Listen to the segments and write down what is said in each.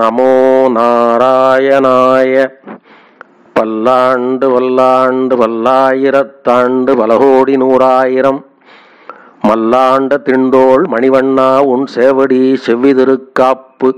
நமோ நாராயணாய பல்லாண்டு வல்லாண்டு பல்லாயிரத்தாண்டு பலகோடி நூறாயிரம் மல்லாண்ட திண்டோள் மணிவண்ணா உன் சேவடி செவ்விதிருக்காப்பு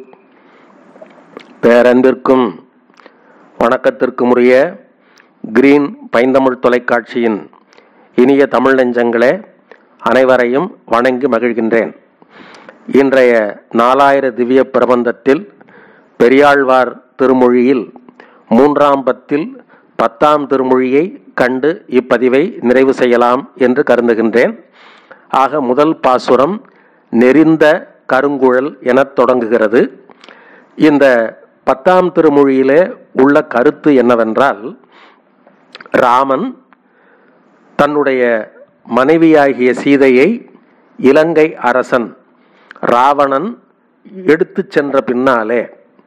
பேரன்பிற்கும் வணக்கத்திற்கும் உரிய கிரீன் பைந்தமிழ் தொலைக்காட்சியின் இனிய தமிழ் நெஞ்சங்களே அனைவரையும் வணங்கி மகிழ்கின்றேன் இன்றைய நாலாயிர திவ்ய பிரபந்தத்தில் பெரியாழ்வார் திருமொழியில் மூன்றாம் பத்தில் பத்தாம் திருமொழியை கண்டு இப்பதிவை நிறைவு செய்யலாம் என்று கருதுகின்றேன் ஆக முதல் பாசுரம் நெறிந்த கருங்குழல் எனத் தொடங்குகிறது இந்த பத்தாம் திருமொழியிலே உள்ள கருத்து என்னவென்றால் ராமன் தன்னுடைய மனைவியாகிய சீதையை இலங்கை அரசன் ராவணன் எடுத்துச் சென்ற பின்னாலே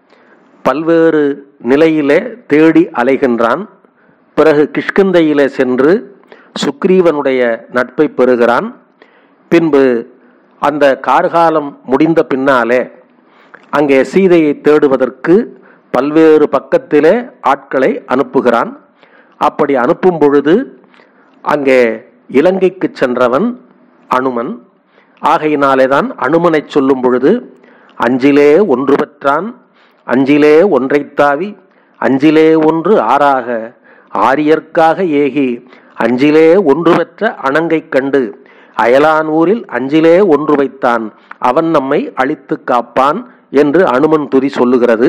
பல்வேறு நிலையிலே தேடி அலைகின்றான் பிறகு கிஷ்கிந்தையிலே சென்று சுக்ரீவனுடைய நட்பை பெறுகிறான் பின்பு அந்த கார்காலம் முடிந்த பின்னாலே அங்கே சீதையை தேடுவதற்கு பல்வேறு பக்கத்திலே ஆட்களை அனுப்புகிறான் அப்படி அனுப்பும் பொழுது அங்கே இலங்கைக்கு சென்றவன் அனுமன் ஆகையினாலே தான் அனுமனை சொல்லும் பொழுது அஞ்சிலே ஒன்று பெற்றான் அஞ்சிலே ஒன்றைத் தாவி அஞ்சிலே ஒன்று ஆறாக ஆரியர்க்காக ஏகி அஞ்சிலே ஒன்று பெற்ற அணங்கைக் கண்டு அயலான் ஊரில் அஞ்சிலே ஒன்று வைத்தான் அவன் நம்மை அழித்து காப்பான் என்று அனுமன் துதி சொல்லுகிறது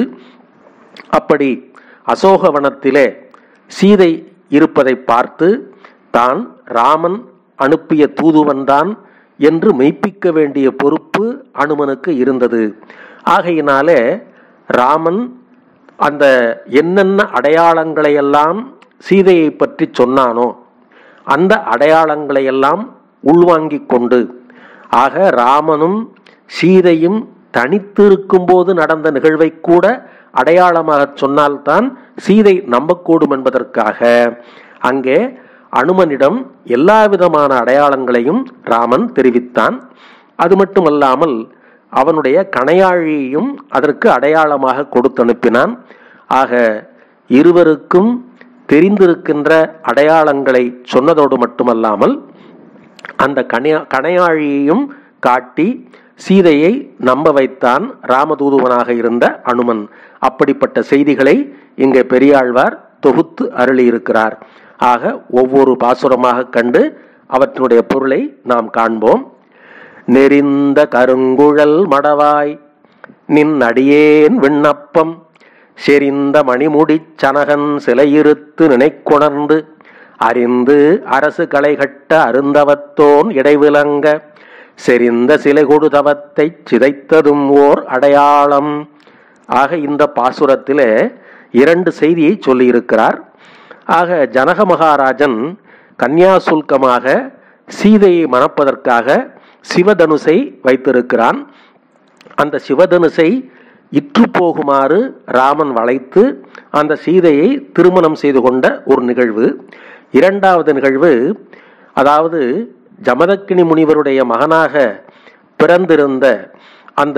அப்படி அசோகவனத்திலே சீதை இருப்பதை பார்த்து தான் ராமன் அனுப்பிய தூதுவன்தான் என்று மெய்ப்பிக்க வேண்டிய பொறுப்பு அனுமனுக்கு இருந்தது ஆகையினாலே ராமன் அந்த என்னென்ன அடையாளங்களையெல்லாம் சீதையை பற்றி சொன்னானோ அந்த அடையாளங்களையெல்லாம் உள்வாங்கிக் கொண்டு ஆக ராமனும் சீதையும் தனித்திருக்கும் போது நடந்த நிகழ்வை கூட அடையாளமாக சொன்னால்தான் சீதை நம்பக்கூடும் என்பதற்காக அங்கே அனுமனிடம் எல்லா விதமான அடையாளங்களையும் ராமன் தெரிவித்தான் அது மட்டுமல்லாமல் அவனுடைய கணையாழியையும் அதற்கு அடையாளமாக கொடுத்து அனுப்பினான் ஆக இருவருக்கும் தெரிந்திருக்கின்ற அடையாளங்களை சொன்னதோடு மட்டுமல்லாமல் அந்த கணையா கணையாழியையும் காட்டி சீதையை நம்ப வைத்தான் ராமதூதுவனாக இருந்த அனுமன் அப்படிப்பட்ட செய்திகளை இங்கே பெரியாழ்வார் தொகுத்து அருளியிருக்கிறார் ஆக ஒவ்வொரு பாசுரமாக கண்டு அவற்றினுடைய பொருளை நாம் காண்போம் நெறிந்த கருங்குழல் மடவாய் நின் அடியேன் விண்ணப்பம் செறிந்த மணிமுடிச் சனகன் சிலையிருத்து நினைக்குணர்ந்து அறிந்து அரசு களைகட்ட அருந்தவத்தோன் இடைவிலங்க செறிந்த சிலை கொடுதவத்தை சிதைத்ததும் ஓர் அடையாளம் ஆக இந்த பாசுரத்திலே இரண்டு செய்தியை சொல்லியிருக்கிறார் ஆக ஜனக மகாராஜன் கன்னியாசுல்கமாக சீதையை மணப்பதற்காக சிவதனுசை வைத்திருக்கிறான் அந்த சிவதனுசை இற்று போகுமாறு ராமன் வளைத்து அந்த சீதையை திருமணம் செய்து கொண்ட ஒரு நிகழ்வு இரண்டாவது நிகழ்வு அதாவது ஜமதக்கினி முனிவருடைய மகனாக பிறந்திருந்த அந்த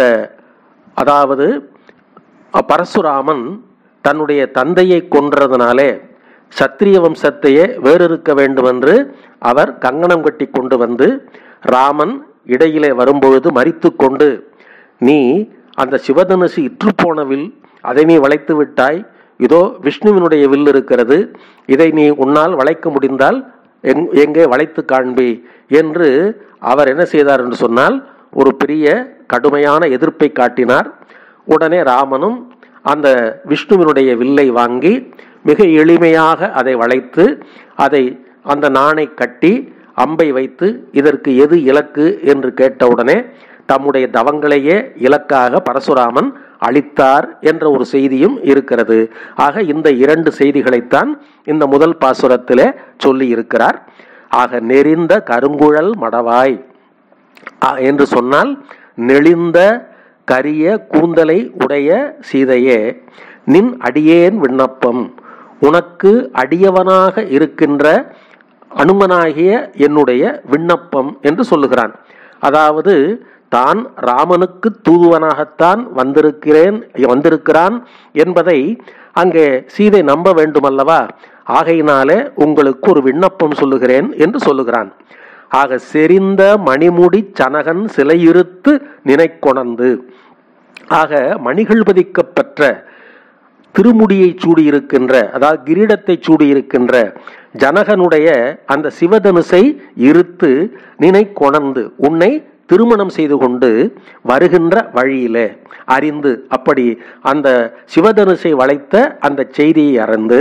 அதாவது பரசுராமன் தன்னுடைய தந்தையை கொன்றதுனாலே சத்திரிய வம்சத்தையே வேறிருக்க வேண்டும் என்று அவர் கங்கணம் கட்டி கொண்டு வந்து ராமன் இடையிலே வரும்பொழுது மறித்து கொண்டு நீ அந்த சிவதனுசு இற்றுப்போன வில் அதை நீ வளைத்து விட்டாய் இதோ விஷ்ணுவினுடைய வில் இருக்கிறது இதை நீ உன்னால் வளைக்க முடிந்தால் எங் எங்கே வளைத்து காண்பி என்று அவர் என்ன செய்தார் என்று சொன்னால் ஒரு பெரிய கடுமையான எதிர்ப்பை காட்டினார் உடனே ராமனும் அந்த விஷ்ணுவினுடைய வில்லை வாங்கி மிக எளிமையாக அதை வளைத்து அதை அந்த நாணை கட்டி அம்பை வைத்து இதற்கு எது இலக்கு என்று கேட்டவுடனே தம்முடைய தவங்களையே இலக்காக பரசுராமன் அளித்தார் என்ற ஒரு செய்தியும் இருக்கிறது ஆக இந்த இரண்டு செய்திகளைத்தான் இந்த முதல் பாசுரத்திலே சொல்லி இருக்கிறார் ஆக நெறிந்த கருங்குழல் மடவாய் என்று சொன்னால் நெளிந்த கரிய கூந்தலை உடைய சீதையே நின் அடியேன் விண்ணப்பம் உனக்கு அடியவனாக இருக்கின்ற அனுமனாகிய என்னுடைய விண்ணப்பம் என்று சொல்லுகிறான் அதாவது தான் ராமனுக்கு தூதுவனாகத்தான் வந்திருக்கிறேன் வந்திருக்கிறான் என்பதை அங்கே சீதை நம்ப வேண்டுமல்லவா ஆகையினாலே உங்களுக்கு ஒரு விண்ணப்பம் சொல்லுகிறேன் என்று சொல்லுகிறான் ஆக செறிந்த மணிமுடி சனகன் சிலையிருத்து நினைக்கொணர்ந்து ஆக மணிகள் பதிக்கப்பெற்ற திருமுடியை சூடியிருக்கின்ற அதாவது கிரீடத்தை சூடியிருக்கின்ற ஜனகனுடைய அந்த சிவதனுசை இருத்து நினை கொணர்ந்து உன்னை திருமணம் செய்து கொண்டு வருகின்ற வழியிலே அறிந்து அப்படி அந்த சிவதனுசை வளைத்த அந்த செய்தியை அறிந்து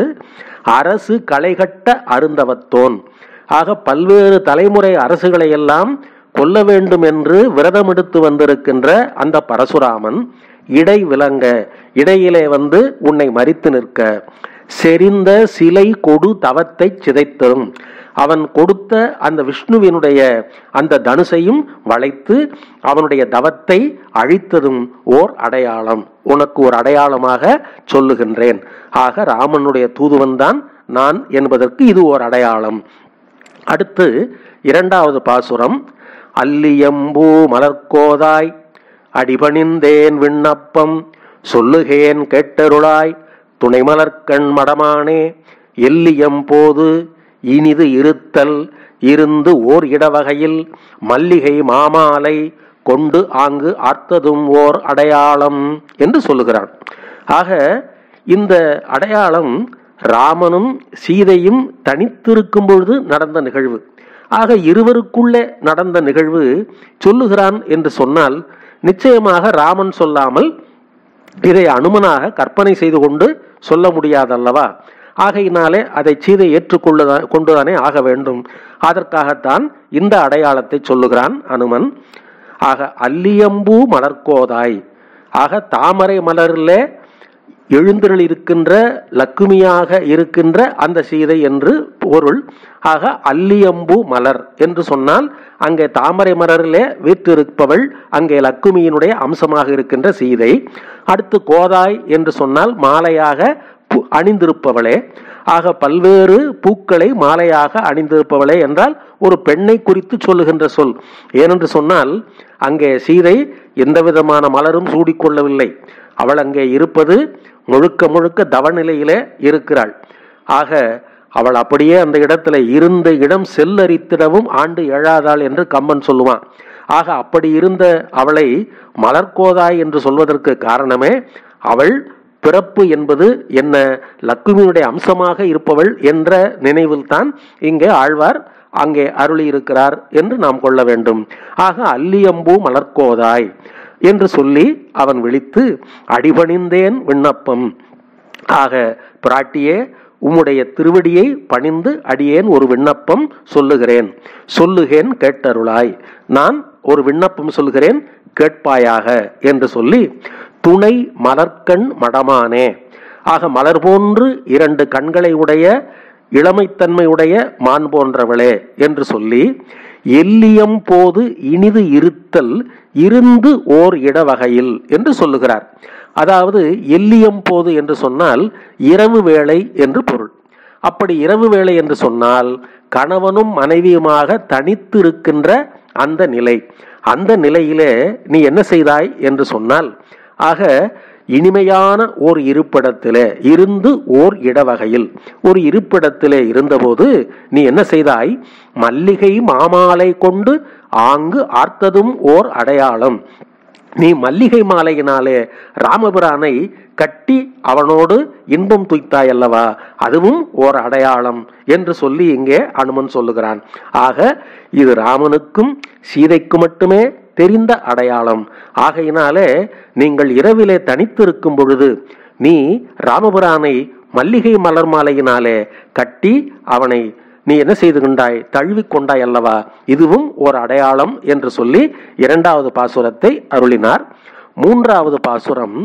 அரசு களைகட்ட அருந்தவத்தோன் ஆக பல்வேறு தலைமுறை அரசுகளை எல்லாம் கொல்ல வேண்டும் என்று விரதமெடுத்து வந்திருக்கின்ற அந்த பரசுராமன் இடை விளங்க இடையிலே வந்து உன்னை மறித்து நிற்க செறிந்த சிலை கொடு தவத்தை சிதைத்தரும் அவன் கொடுத்த அந்த விஷ்ணுவினுடைய அந்த தனுசையும் வளைத்து அவனுடைய தவத்தை அழித்ததும் ஓர் அடையாளம் உனக்கு ஒரு அடையாளமாக சொல்லுகின்றேன் ஆக ராமனுடைய தூதுவன் தான் நான் என்பதற்கு இது ஓர் அடையாளம் அடுத்து இரண்டாவது பாசுரம் அல்லியம்பூ மலர்கோதாய் அடிபணிந்தேன் விண்ணப்பம் சொல்லுகேன் கேட்டருளாய் துணைமலர்கண் மடமானே எல்லியம் போது இனிது இருத்தல் இருந்து ஓர் இடவகையில் மல்லிகை மாமாலை கொண்டு ஆங்கு ஆர்த்ததும் ஓர் அடையாளம் என்று சொல்லுகிறான் ஆக இந்த அடையாளம் ராமனும் சீதையும் தனித்திருக்கும் பொழுது நடந்த நிகழ்வு ஆக இருவருக்குள்ளே நடந்த நிகழ்வு சொல்லுகிறான் என்று சொன்னால் நிச்சயமாக ராமன் சொல்லாமல் இதை அனுமனாக கற்பனை செய்து கொண்டு சொல்ல முடியாதல்லவா ஆகையினாலே அதை சீதை ஏற்றுக்கொள்ள கொண்டுதானே ஆக வேண்டும் அதற்காகத்தான் இந்த அடையாளத்தை சொல்லுகிறான் அனுமன் ஆக அல்லியம்பூ மலர்கோதாய் ஆக தாமரை மலரிலே எழுந்திரள் இருக்கின்ற லக்குமியாக இருக்கின்ற அந்த சீதை என்று பொருள் ஆக அல்லியம்பூ மலர் என்று சொன்னால் அங்கே தாமரை மலரிலே வீற்றிருப்பவள் அங்கே லக்குமியினுடைய அம்சமாக இருக்கின்ற சீதை அடுத்து கோதாய் என்று சொன்னால் மாலையாக பு- அணிந்திருப்பவளே ஆக பல்வேறு பூக்களை மாலையாக அணிந்திருப்பவளே என்றால் ஒரு பெண்ணை குறித்து சொல்லுகின்ற சொல் ஏனென்று சொன்னால் அங்கே சீதை எந்த விதமான மலரும் சூடிக்கொள்ளவில்லை அவள் அங்கே இருப்பது முழுக்க முழுக்க தவநிலையிலே இருக்கிறாள் ஆக அவள் அப்படியே அந்த இடத்துல இருந்த இடம் செல்லரித்திடவும் ஆண்டு எழாதாள் என்று கம்பன் சொல்லுவான் ஆக அப்படி இருந்த அவளை மலர்கோதாய் என்று சொல்வதற்கு காரணமே அவள் பிறப்பு என்பது என்ன லக்குமியுடைய அம்சமாக இருப்பவள் என்ற நினைவில்தான் இங்கே ஆழ்வார் அங்கே அருளி இருக்கிறார் என்று நாம் கொள்ள வேண்டும் ஆக அல்லியம்பூ மலர்கோதாய் என்று சொல்லி அவன் விழித்து அடிபணிந்தேன் விண்ணப்பம் ஆக பிராட்டியே உம்முடைய திருவடியை பணிந்து அடியேன் ஒரு விண்ணப்பம் சொல்லுகிறேன் சொல்லுகேன் கேட்டருளாய் நான் ஒரு விண்ணப்பம் சொல்கிறேன் கேட்பாயாக என்று சொல்லி துணை மலர்க்கண் மடமானே ஆக மலர் போன்று இரண்டு கண்களை உடைய இளமைத்தன்மையுடைய மான் போன்றவளே என்று சொல்லி எல்லியம் போது இனிது இருத்தல் இருந்து ஓர் இடவகையில் என்று சொல்லுகிறார் அதாவது எல்லியம் போது என்று சொன்னால் இரவு வேளை என்று பொருள் அப்படி இரவு வேளை என்று சொன்னால் கணவனும் மனைவியுமாக தனித்து இருக்கின்ற அந்த நிலை அந்த நிலையிலே நீ என்ன செய்தாய் என்று சொன்னால் ஆக இனிமையான ஓர் இருப்பிடத்திலே இருந்து ஓர் இடவகையில் ஒரு இருப்பிடத்திலே இருந்தபோது நீ என்ன செய்தாய் மல்லிகை மாமாலை கொண்டு ஆங்கு ஆர்த்ததும் ஓர் அடையாளம் நீ மல்லிகை மாலையினாலே ராமபிரானை கட்டி அவனோடு இன்பம் துய்த்தாய் அல்லவா அதுவும் ஓர் அடையாளம் என்று சொல்லி இங்கே அனுமன் சொல்லுகிறான் ஆக இது ராமனுக்கும் சீதைக்கு மட்டுமே தெரிந்த அடையாளம் ஆகையினாலே நீங்கள் இரவிலே தனித்திருக்கும் பொழுது நீ ராமபிரானை மல்லிகை மலர் மாலையினாலே கட்டி அவனை நீ என்ன செய்து கொண்டாய் தழுவிக் கொண்டாய் அல்லவா இதுவும் ஒரு அடையாளம் என்று சொல்லி இரண்டாவது பாசுரத்தை அருளினார் மூன்றாவது பாசுரம்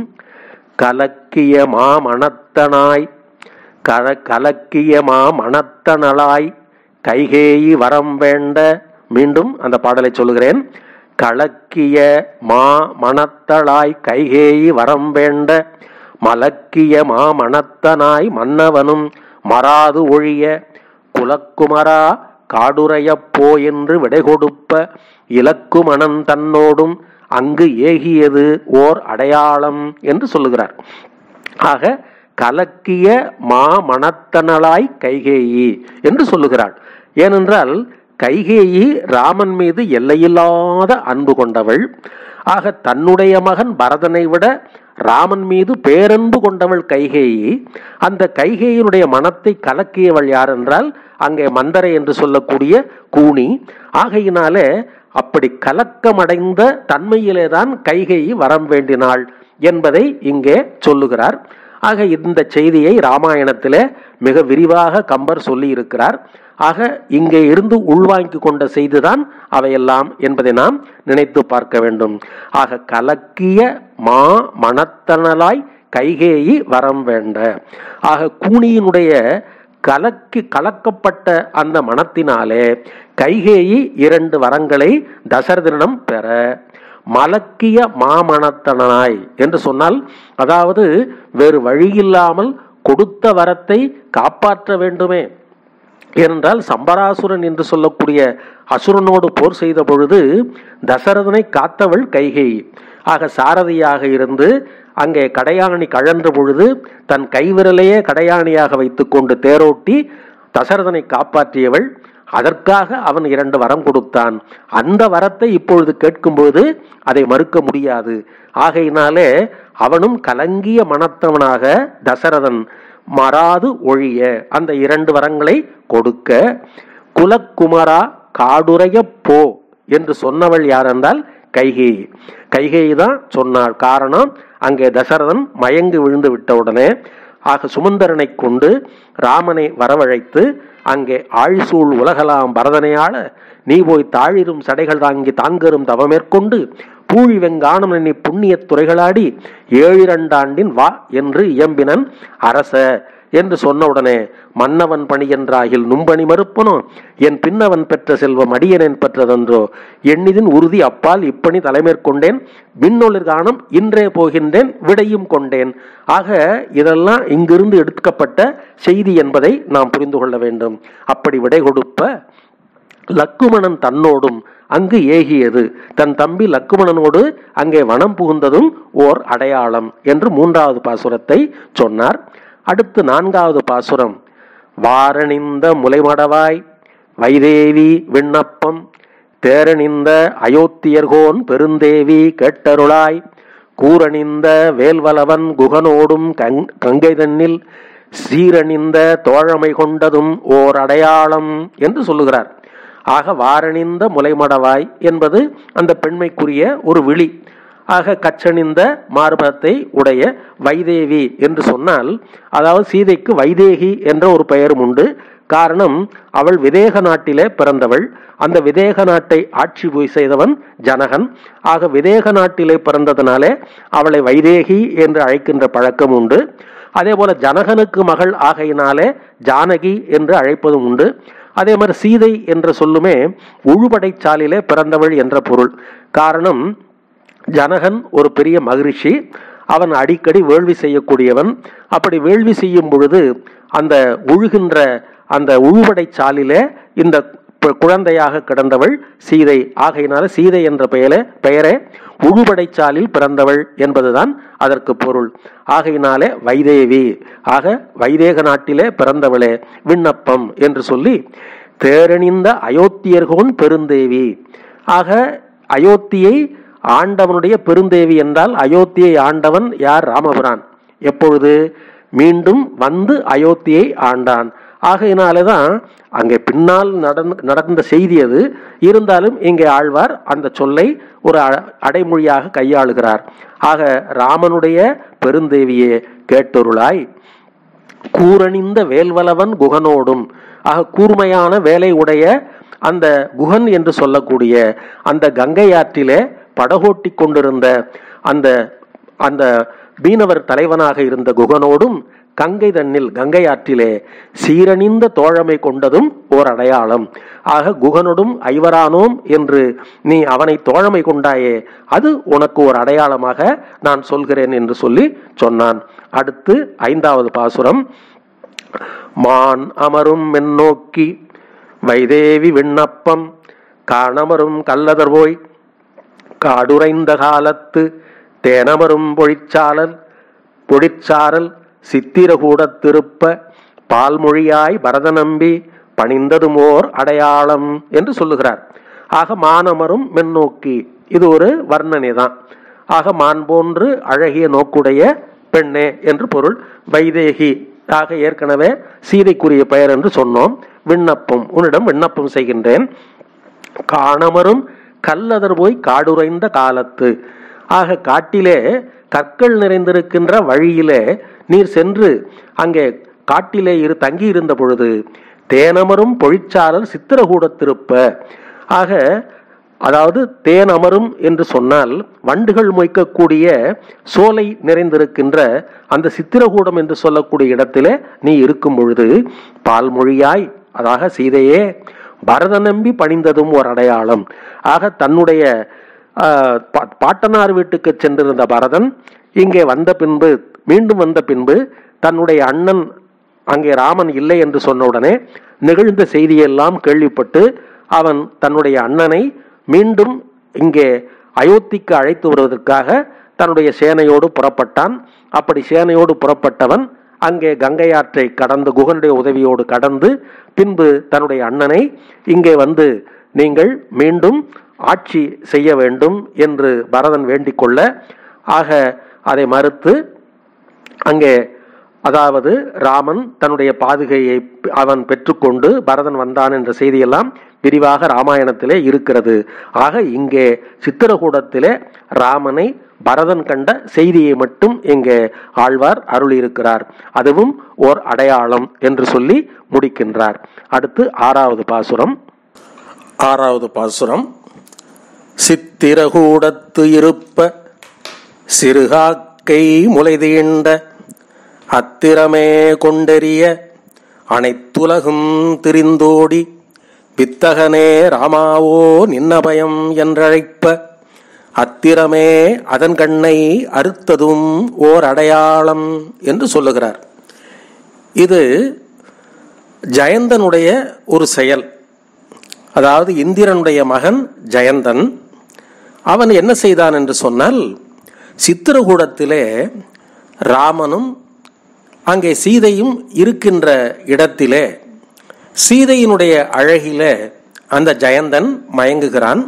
கலக்கிய மாமணத்தனாய் கல கலக்கிய மாமணத்தனளாய் கைகேயி வரம் வேண்ட மீண்டும் அந்த பாடலை சொல்லுகிறேன் கலக்கிய மா மணத்தளாய் கைகேயி வரம் வேண்ட மலக்கிய மாமணத்தனாய் மன்னவனும் மறாது ஒழிய குலக்குமரா காடுரையப் போ என்று விடை கொடுப்ப இலக்குமணன் தன்னோடும் அங்கு ஏகியது ஓர் அடையாளம் என்று சொல்லுகிறார் ஆக கலக்கிய மா மணத்தனலாய் கைகேயி என்று சொல்லுகிறாள் ஏனென்றால் கைகேயி ராமன் மீது எல்லையில்லாத அன்பு கொண்டவள் ஆக தன்னுடைய மகன் பரதனை விட ராமன் மீது பேரன்பு கொண்டவள் கைகேயி அந்த கைகேயினுடைய மனத்தை கலக்கியவள் யார் என்றால் அங்கே மந்தரை என்று சொல்லக்கூடிய கூனி ஆகையினாலே அப்படி கலக்கமடைந்த தன்மையிலே தான் கைகேயி வரம் வேண்டினாள் என்பதை இங்கே சொல்லுகிறார் ஆக இந்த செய்தியை ராமாயணத்திலே மிக விரிவாக கம்பர் சொல்லி இருக்கிறார் ஆக இங்கே இருந்து உள்வாங்கிக் கொண்ட செய்திதான் அவையெல்லாம் என்பதை நாம் நினைத்து பார்க்க வேண்டும் ஆக கலக்கிய மா மணத்தனலாய் கைகேயி வரம் வேண்ட ஆக கூனியினுடைய கலக்கி கலக்கப்பட்ட அந்த மனத்தினாலே கைகேயி இரண்டு வரங்களை தசரதனிடம் பெற மலக்கிய மாமணத்தனாய் என்று சொன்னால் அதாவது வேறு வழியில்லாமல் கொடுத்த வரத்தை காப்பாற்ற வேண்டுமே ஏனென்றால் சம்பராசுரன் என்று சொல்லக்கூடிய அசுரனோடு போர் செய்த பொழுது தசரதனை காத்தவள் கைகேயி ஆக சாரதியாக இருந்து அங்கே கடையாணி கழன்ற பொழுது தன் கைவிரலையே கடையாணியாக வைத்துக்கொண்டு தேரோட்டி தசரதனை காப்பாற்றியவள் அதற்காக அவன் இரண்டு வரம் கொடுத்தான் அந்த வரத்தை இப்பொழுது கேட்கும்போது அதை மறுக்க முடியாது ஆகையினாலே அவனும் கலங்கிய மனத்தவனாக தசரதன் மறாது ஒழிய அந்த இரண்டு வரங்களை கொடுக்க குலக்குமரா காடுரைய போ என்று சொன்னவள் யார் என்றால் கைகேயி கைகேயி தான் சொன்னாள் காரணம் அங்கே தசரதன் மயங்கி விழுந்து விட்ட உடனே ஆக சுமந்தரனை கொண்டு ராமனை வரவழைத்து அங்கே ஆழிசூழ் உலகலாம் பரதனையாள நீ போய் தாழிரும் சடைகள் தாங்கி தாங்கரும் தவமேற்கொண்டு பூழி வெங்கானம் எண்ணி புண்ணியத் துறைகளாடி ஏழிரண்டாண்டின் வா என்று இயம்பினன் அரச என்று சொன்ன உடனே மன்னவன் பணி என்றாகில் நும்பணி மறுப்பனோ என் பின்னவன் பெற்ற செல்வம் அடியனேன் பெற்றதென்றோ எண்ணிதின் உறுதி அப்பால் இப்பணி தலைமேற்கொண்டேன் விண்ணொளிர் காணம் இன்றே போகின்றேன் விடையும் கொண்டேன் ஆக இதெல்லாம் இங்கிருந்து எடுக்கப்பட்ட செய்தி என்பதை நாம் புரிந்து கொள்ள வேண்டும் அப்படி விடை கொடுப்ப லக்குமணன் தன்னோடும் அங்கு ஏகியது தன் தம்பி லக்குமணனோடு அங்கே வனம் புகுந்ததும் ஓர் அடையாளம் என்று மூன்றாவது பாசுரத்தை சொன்னார் அடுத்து நான்காவது பாசுரம் வாரணிந்த முலைமடவாய் வைதேவி விண்ணப்பம் தேரணிந்த அயோத்தியர்கோன் பெருந்தேவி கேட்டருளாய் கூரணிந்த வேல்வலவன் குகனோடும் கங் கங்கை தன்னில் சீரணிந்த தோழமை கொண்டதும் ஓர் அடையாளம் என்று சொல்லுகிறார் ஆக வாரணிந்த முலைமடவாய் என்பது அந்த பெண்மைக்குரிய ஒரு விழி ஆக கச்சணிந்த மார்பத்தை உடைய வைதேவி என்று சொன்னால் அதாவது சீதைக்கு வைதேகி என்ற ஒரு பெயரும் உண்டு காரணம் அவள் விதேக நாட்டிலே பிறந்தவள் அந்த விதேக நாட்டை ஆட்சி போய் செய்தவன் ஜனகன் ஆக விதேக நாட்டிலே பிறந்ததனாலே அவளை வைதேகி என்று அழைக்கின்ற பழக்கம் உண்டு அதே போல ஜனகனுக்கு மகள் ஆகையினாலே ஜானகி என்று அழைப்பதும் உண்டு அதே மாதிரி சீதை என்ற சொல்லுமே உழுபடைச்சாலிலே பிறந்தவள் என்ற பொருள் காரணம் ஜனகன் ஒரு பெரிய மகிழ்ச்சி அவன் அடிக்கடி வேள்வி செய்யக்கூடியவன் அப்படி வேள்வி செய்யும் பொழுது அந்த உழுகின்ற அந்த உழுவடை சாலிலே இந்த ப- குழந்தையாக கிடந்தவள் சீதை ஆகையினால சீதை என்ற பெயரே பெயரே உழுபடைச்சாலில் பிறந்தவள் என்பதுதான் அதற்கு பொருள் ஆகையினாலே வைதேவி ஆக வைதேக நாட்டிலே பிறந்தவளே விண்ணப்பம் என்று சொல்லி தேரணிந்த அயோத்தியர்கோன் பெருந்தேவி ஆக அயோத்தியை ஆண்டவனுடைய பெருந்தேவி என்றால் அயோத்தியை ஆண்டவன் யார் ராமபுரான் எப்பொழுது மீண்டும் வந்து அயோத்தியை ஆண்டான் ஆகையினாலே தான் அங்கே பின்னால் நடந்த நடந்த செய்தி அது இருந்தாலும் இங்கே ஆழ்வார் அந்த சொல்லை ஒரு அ- அடைமொழியாக கையாளுகிறார் ஆக ராமனுடைய பெருந்தேவியே கேட்டொருளாய் கூரணிந்த வேல்வலவன் குகனோடும் ஆக கூர்மையான வேலை உடைய அந்த குகன் என்று சொல்லக்கூடிய அந்த கங்கை ஆற்றிலே படகோட்டி கொண்டிருந்த அந்த அந்த மீனவர் தலைவனாக இருந்த குகனோடும் கங்கை தன்னில் கங்கை ஆற்றிலே சீரணிந்த தோழமை கொண்டதும் ஓர் அடையாளம் ஆக குகனோடும் ஐவரானோம் என்று நீ அவனை தோழமை கொண்டாயே அது உனக்கு ஒரு அடையாளமாக நான் சொல்கிறேன் என்று சொல்லி சொன்னான் அடுத்து ஐந்தாவது பாசுரம் மான் அமரும் மென்னோக்கி வைதேவி விண்ணப்பம் காணமரும் கல்லதர் போய் காடுரைந்த காலத்து தேனமரும் பொழிச்சாளல் பொழிச்சாரல் சித்திரகூடத் திருப்ப பால்மொழியாய் பரத நம்பி பணிந்ததுமோர் அடையாளம் என்று சொல்லுகிறார் ஆக மானமரும் மென்னோக்கி இது ஒரு வர்ணனை தான் ஆக மான் போன்று அழகிய நோக்குடைய பெண்ணே என்று பொருள் வைதேகி ஆக ஏற்கனவே சீதைக்குரிய பெயர் என்று சொன்னோம் விண்ணப்பம் உன்னிடம் விண்ணப்பம் செய்கின்றேன் காணமரும் கல்லதர் போய் காடுரைந்த காலத்து ஆக காட்டிலே கற்கள் நிறைந்திருக்கின்ற வழியிலே நீர் சென்று அங்கே காட்டிலே இரு தங்கி இருந்த பொழுது தேனமரும் பொழிச்சாரல் சித்திரகூடத்திருப்ப ஆக அதாவது தேன் அமரும் என்று சொன்னால் வண்டுகள் மொய்க்கக்கூடிய சோலை நிறைந்திருக்கின்ற அந்த சித்திரகூடம் என்று சொல்லக்கூடிய இடத்திலே நீ இருக்கும் பொழுது பால்மொழியாய் அதாக சீதையே பரத நம்பி பணிந்ததும் ஒரு அடையாளம் ஆக தன்னுடைய ஆஹ், பா- பாட்டனார் வீட்டுக்கு சென்றிருந்த பரதன் இங்கே வந்த பின்பு மீண்டும் வந்த பின்பு தன்னுடைய அண்ணன் அங்கே ராமன் இல்லை என்று சொன்ன உடனே நிகழ்ந்த செய்தியெல்லாம் கேள்விப்பட்டு அவன் தன்னுடைய அண்ணனை மீண்டும் இங்கே அயோத்திக்கு அழைத்து வருவதற்காக தன்னுடைய சேனையோடு புறப்பட்டான் அப்படி சேனையோடு புறப்பட்டவன் அங்கே கங்கை ஆற்றை கடந்து குகனுடைய உதவியோடு கடந்து பின்பு தன்னுடைய அண்ணனை இங்கே வந்து நீங்கள் மீண்டும் ஆட்சி செய்ய வேண்டும் என்று பரதன் வேண்டிக் கொள்ள ஆக அதை மறுத்து அங்கே அதாவது ராமன் தன்னுடைய பாதுகையை அவன் பெற்றுக்கொண்டு பரதன் வந்தான் என்ற செய்தியெல்லாம் விரிவாக ராமாயணத்திலே இருக்கிறது ஆக இங்கே சித்திரகூடத்திலே ராமனை பரதன் கண்ட செய்தியை மட்டும் இங்கே ஆழ்வார் அருளியிருக்கிறார் அதுவும் ஓர் அடையாளம் என்று சொல்லி முடிக்கின்றார் அடுத்து ஆறாவது பாசுரம் ஆறாவது பாசுரம் சித்திரகூடத்து இருப்ப சிறுகாக்கை முளைதீண்ட அத்திரமே கொண்டெறிய அனைத்துலகும் திரிந்தோடி வித்தகனே ராமாவோ நின்னபயம் என்றழைப்ப அத்திரமே அதன் கண்ணை அறுத்ததும் ஓர் அடையாளம் என்று சொல்லுகிறார் இது ஜயந்தனுடைய ஒரு செயல் அதாவது இந்திரனுடைய மகன் ஜெயந்தன் அவன் என்ன செய்தான் என்று சொன்னால் சித்திரகூடத்திலே ராமனும் அங்கே சீதையும் இருக்கின்ற இடத்திலே சீதையினுடைய அழகிலே அந்த ஜெயந்தன் மயங்குகிறான்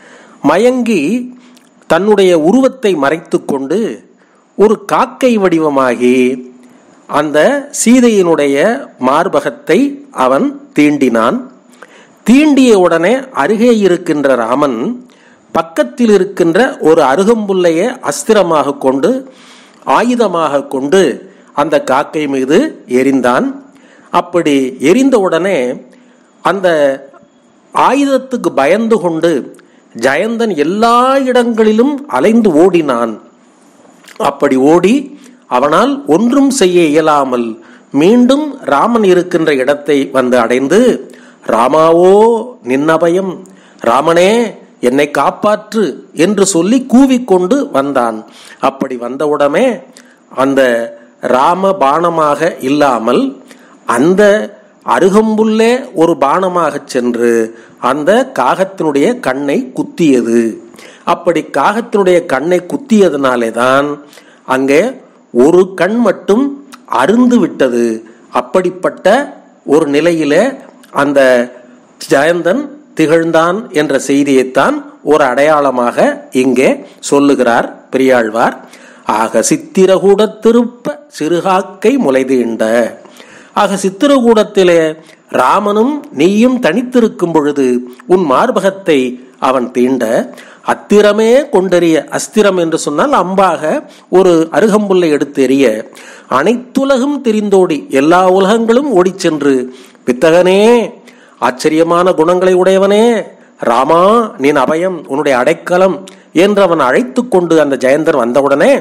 மயங்கி தன்னுடைய உருவத்தை மறைத்துக்கொண்டு ஒரு காக்கை வடிவமாகி அந்த சீதையினுடைய மார்பகத்தை அவன் தீண்டினான் தீண்டிய உடனே அருகே இருக்கின்ற ராமன் பக்கத்தில் இருக்கின்ற ஒரு அருகம்புல்லையை அஸ்திரமாக கொண்டு ஆயுதமாக கொண்டு அந்த காக்கை மீது எரிந்தான் அப்படி எரிந்த உடனே அந்த ஆயுதத்துக்கு பயந்து கொண்டு ஜெயந்தன் எல்லா இடங்களிலும் அலைந்து ஓடினான் அப்படி ஓடி அவனால் ஒன்றும் செய்ய இயலாமல் மீண்டும் ராமன் இருக்கின்ற இடத்தை வந்து அடைந்து ராமாவோ நின்னபயம் ராமனே என்னை காப்பாற்று என்று சொல்லி கூவிக்கொண்டு வந்தான் அப்படி வந்தவுடனே அந்த ராம பாணமாக இல்லாமல் அந்த அருகம்புல்லே ஒரு பானமாக சென்று அந்த காகத்தினுடைய கண்ணை குத்தியது அப்படி காகத்தினுடைய கண்ணை குத்தியதுனாலே தான் அங்கே ஒரு கண் மட்டும் அருந்து விட்டது அப்படிப்பட்ட ஒரு நிலையிலே அந்த ஜெயந்தன் திகழ்ந்தான் என்ற செய்தியைத்தான் ஒரு அடையாளமாக இங்கே சொல்லுகிறார் பெரியாழ்வார் ஆக சித்திரகூட திருப்ப சிறுகாக்கை முளைதீண்ட ஆக சித்திரகூடத்திலே ராமனும் நீயும் தனித்திருக்கும் பொழுது உன் மார்பகத்தை அவன் தீண்ட அத்திரமே கொண்டெறிய அஸ்திரம் என்று சொன்னால் அம்பாக ஒரு அருகம்புல்லை எடுத்து எறிய அனைத்துலகும் திரிந்தோடி எல்லா உலகங்களும் ஓடிச் சென்று பித்தகனே ஆச்சரியமான குணங்களை உடையவனே ராமா நின் அபயம் உன்னுடைய அடைக்கலம் என்று அவன் அழைத்து கொண்டு அந்த ஜெயந்தன் வந்தவுடனே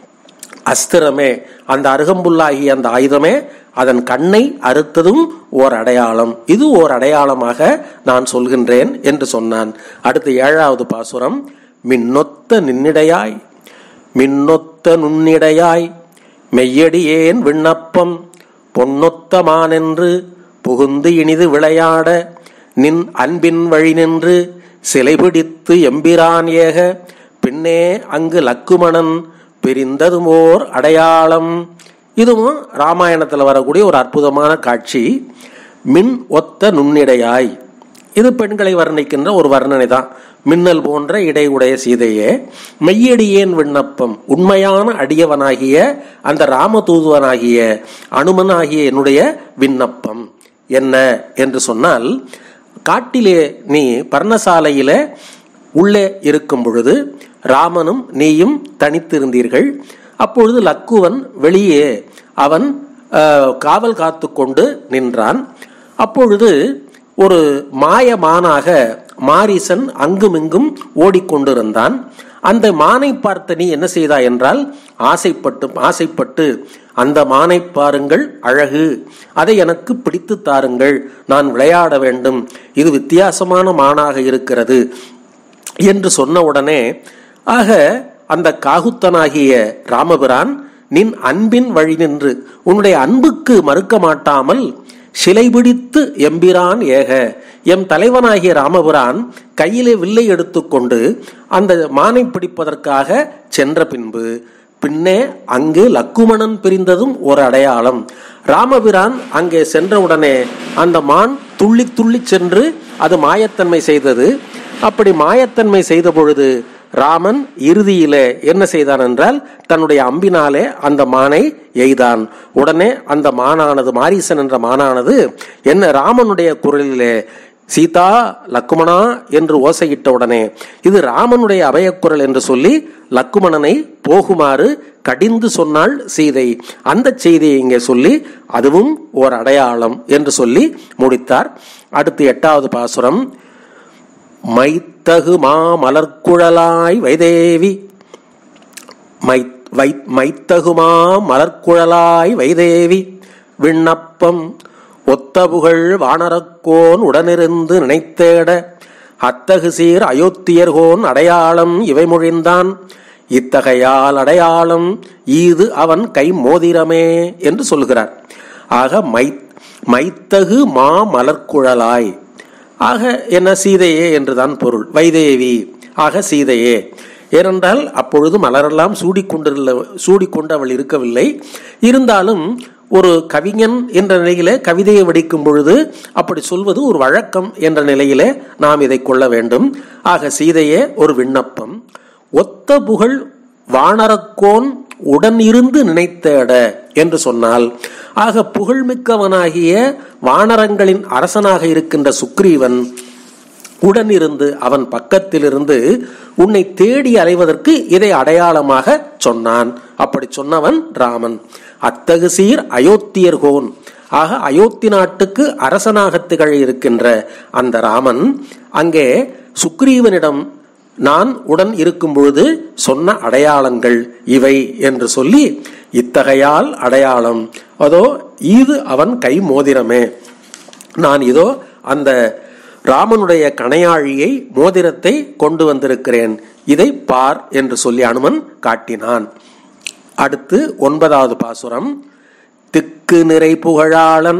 அஸ்திரமே அந்த அருகம்புல்லாகிய அந்த ஆயுதமே அதன் கண்ணை அறுத்ததும் ஓர் அடையாளம் இது ஓர் அடையாளமாக நான் சொல்கின்றேன் என்று சொன்னான் அடுத்து ஏழாவது பாசுரம் மின்னொத்த நின்னிடையாய் மின்னொத்த நுண்ணிடையாய் மெய்யடியேன் விண்ணப்பம் பொன்னொத்த மானென்று புகுந்து இனிது விளையாட நின் அன்பின் வழி நின்று சிலை பிடித்து எம்பிரான் ஏக பின்னே அங்கு லக்குமணன் பிரிந்ததுமோர் அடையாளம் இதுவும் ராமாயணத்தில் வரக்கூடிய ஒரு அற்புதமான காட்சி மின் ஒத்த நுண்ணிடையாய் இது பெண்களை வர்ணிக்கின்ற ஒரு வர்ணனை தான் மின்னல் போன்ற இடை உடைய சீதையே மெய்யடியேன் விண்ணப்பம் உண்மையான அடியவனாகிய அந்த ராமதூதுவனாகிய அனுமனாகிய என்னுடைய விண்ணப்பம் என்ன என்று சொன்னால் காட்டிலே நீ பர்ணசாலையில உள்ளே இருக்கும் பொழுது ராமனும் நீயும் தனித்திருந்தீர்கள் அப்பொழுது லக்குவன் வெளியே அவன் அஹ், காவல் காத்து கொண்டு நின்றான் அப்பொழுது ஒரு மாயமானாக மாரீசன் அங்குமிங்கும் ஓடிக்கொண்டிருந்தான் அந்த மானை பார்த்த நீ என்ன செய்தாய் என்றால் ஆசைப்பட்டு ஆசைப்பட்டு அந்த மானை பாருங்கள் அழகு அதை எனக்கு பிடித்து தாருங்கள் நான் விளையாட வேண்டும் இது வித்தியாசமான மானாக இருக்கிறது என்று சொன்ன உடனே ஆக அந்த காகுத்தனாகிய ராமபிரான் நின் அன்பின் வழி நின்று உன்னுடைய அன்புக்கு மறுக்க மாட்டாமல் சிலை பிடித்து எம்பிரான் ஏக எம் தலைவனாகிய ராமபிரான் கையிலே வில்லை எடுத்துக்கொண்டு அந்த மானை பிடிப்பதற்காக சென்ற பின்பு பின்னே அங்கு லக்குமணன் பிரிந்ததும் ஒரு அடையாளம் ராமபிரான் அங்கே சென்றவுடனே அந்த மான் துள்ளி துள்ளி சென்று அது மாயத்தன்மை செய்தது அப்படி மாயத்தன்மை செய்த பொழுது ராமன் இறுதியில என்ன செய்தான் என்றால் தன்னுடைய அம்பினாலே அந்த மானை எய்தான் உடனே அந்த மானானது மாரீசன் என்ற மானானது என்ன ராமனுடைய குரலிலே சீதா லக்குமணா என்று ஓசையிட்ட உடனே இது ராமனுடைய அபயக்குரல் என்று சொல்லி லக்குமணனை போகுமாறு கடிந்து சொன்னாள் சீதை அந்த செய்தியை இங்கே சொல்லி அதுவும் ஓர் அடையாளம் என்று சொல்லி முடித்தார் அடுத்து எட்டாவது பாசுரம் மைத்தகு மா மலர்க்குழலாய் வைதேவி மை வை மைத்தகுமா மலர்க்குழலாய் வைதேவி விண்ணப்பம் ஒத்தபுகழ் வானரக்கோன் உடனிருந்து நினைத்தேட அத்தகு சீர் அயோத்தியர்கோன் அடையாளம் இவை மொழிந்தான் இத்தகையால் அடையாளம் ஈது அவன் கை மோதிரமே என்று சொல்கிறார் ஆக மை மைத்தகு மா மலர்க்குழலாய் ஆக என்ன சீதையே என்றுதான் பொருள் வைதேவி ஆக சீதையே ஏனென்றால் அப்பொழுது மலரெல்லாம் சூடிக்கொண்டிருந்த சூடிக்கொண்டு அவள் இருக்கவில்லை இருந்தாலும் ஒரு கவிஞன் என்ற நிலையிலே கவிதையை வடிக்கும் பொழுது அப்படி சொல்வது ஒரு வழக்கம் என்ற நிலையிலே நாம் இதை கொள்ள வேண்டும் ஆக சீதையே ஒரு விண்ணப்பம் ஒத்த புகழ் வானரக்கோன் உடன் இருந்து நினைத்தேட என்று சொன்னால் ஆக புகழ்மிக்கவனாகிய வானரங்களின் அரசனாக இருக்கின்ற சுக்ரீவன் உடனிருந்து அவன் பக்கத்திலிருந்து உன்னை தேடி அலைவதற்கு இதை அடையாளமாக சொன்னான் அப்படி சொன்னவன் ராமன் அத்தகு சீர் அயோத்தியர்கோன் ஆக அயோத்தி நாட்டுக்கு அரசனாக திகழ இருக்கின்ற அந்த ராமன் அங்கே சுக்ரீவனிடம் நான் உடன் இருக்கும் பொழுது சொன்ன அடையாளங்கள் இவை என்று சொல்லி இத்தகையால் அடையாளம் அதோ இது அவன் கை மோதிரமே நான் இதோ அந்த ராமனுடைய கணையாழியை மோதிரத்தை கொண்டு வந்திருக்கிறேன் இதை பார் என்று சொல்லி அனுமன் காட்டினான் அடுத்து ஒன்பதாவது பாசுரம் திக்கு நிறை புகழாளன்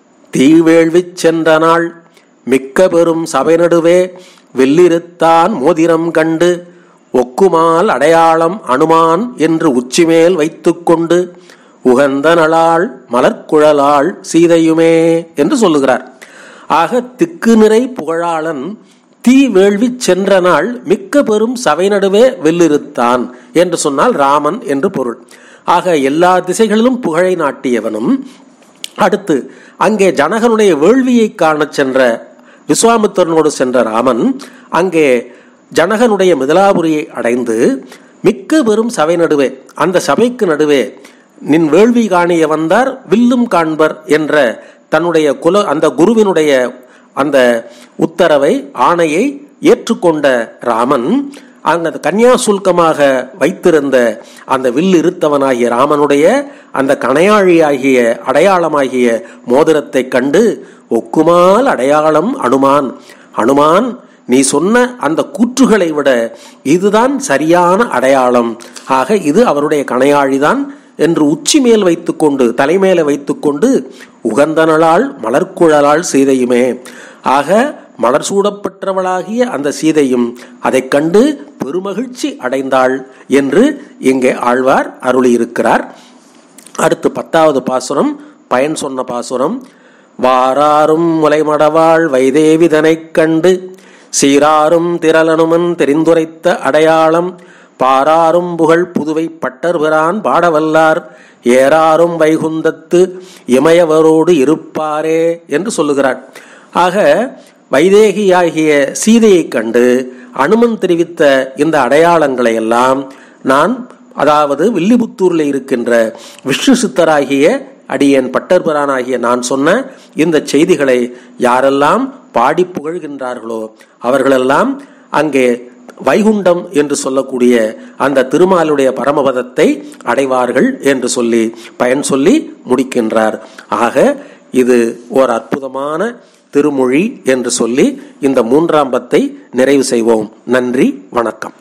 தீவேள்விச் சென்ற நாள் மிக்க பெரும் சபை நடுவே வெள்ளிருத்தான் மோதிரம் கண்டு ஒக்குமால் அடையாளம் அனுமான் என்று உச்சிமேல் வைத்துக்கொண்டு உகந்த நளாள் மலர்க்குழலாள் சீதையுமே என்று சொல்லுகிறார் ஆக திக்கு நிறை புகழாளன் தீ வேள்வி சென்ற நாள் மிக்க பெரும் சபை நடுவே வெள்ளிருத்தான் என்று சொன்னால் ராமன் என்று பொருள் ஆக எல்லா திசைகளிலும் புகழை நாட்டியவனும் அடுத்து அங்கே ஜனகனுடைய வேள்வியை காணச் சென்ற விஸ்வாமித்திரனோடு சென்ற ராமன் அங்கே ஜனகனுடைய மிதலாபுரியை அடைந்து மிக்க பெரும் சபை நடுவே அந்த சபைக்கு நடுவே நின் வேள்வி காணிய வந்தார் வில்லும் காண்பர் என்ற தன்னுடைய குல அந்த குருவினுடைய அந்த உத்தரவை ஆணையை ஏற்றுக்கொண்ட ராமன் அங்க கன்னியாசுல்கமாக வைத்திருந்த அந்த வில் இருத்தவனாகிய ராமனுடைய அந்த கணையாழியாகிய அடையாளமாகிய மோதிரத்தை கண்டு ஒக்குமால் அடையாளம் அனுமான் அனுமான் நீ சொன்ன அந்த கூற்றுகளை விட இதுதான் சரியான அடையாளம் ஆக இது அவருடைய கணையாழிதான் என்று உச்சி மேல் வைத்துக்கொண்டு தலைமேல வைத்துக்கொண்டு உகந்தனளால் மலர்க்குழலால் செய்தையுமே ஆக மலர் சூடப்பெற்றவளாகிய அந்த சீதையும் அதைக் கண்டு பெருமகிழ்ச்சி அடைந்தாள் என்று இங்கே ஆழ்வார் அருளியிருக்கிறார் அடுத்து பத்தாவது பாசுரம் பயன் சொன்ன பாசுரம் வாராரும் முலைமடவாள் வைதேவிதனைக் கண்டு சீராரும் திரளனுமன் தெரிந்துரைத்த அடையாளம் பாராரும் புகழ் புதுவை பட்டர்பிரான் பாடவல்லார் ஏறாரும் வைகுந்தத்து இமயவரோடு இருப்பாரே என்று சொல்லுகிறார் ஆக வைதேகியாகிய சீதையைக் கண்டு அனுமன் தெரிவித்த இந்த அடையாளங்களை எல்லாம் நான் அதாவது வில்லிபுத்தூரில் இருக்கின்ற விஷ்ணு சித்தராகிய அடியேன் பட்டர்பிரானாகிய நான் சொன்ன இந்த செய்திகளை யாரெல்லாம் பாடி புகழ்கின்றார்களோ அவர்களெல்லாம் அங்கே வைகுண்டம் என்று சொல்லக்கூடிய அந்த திருமாலுடைய பரமபதத்தை அடைவார்கள் என்று சொல்லி பயன் சொல்லி முடிக்கின்றார் ஆக இது ஓர் அற்புதமான திருமொழி என்று சொல்லி இந்த மூன்றாம் பத்தை நிறைவு செய்வோம் நன்றி வணக்கம்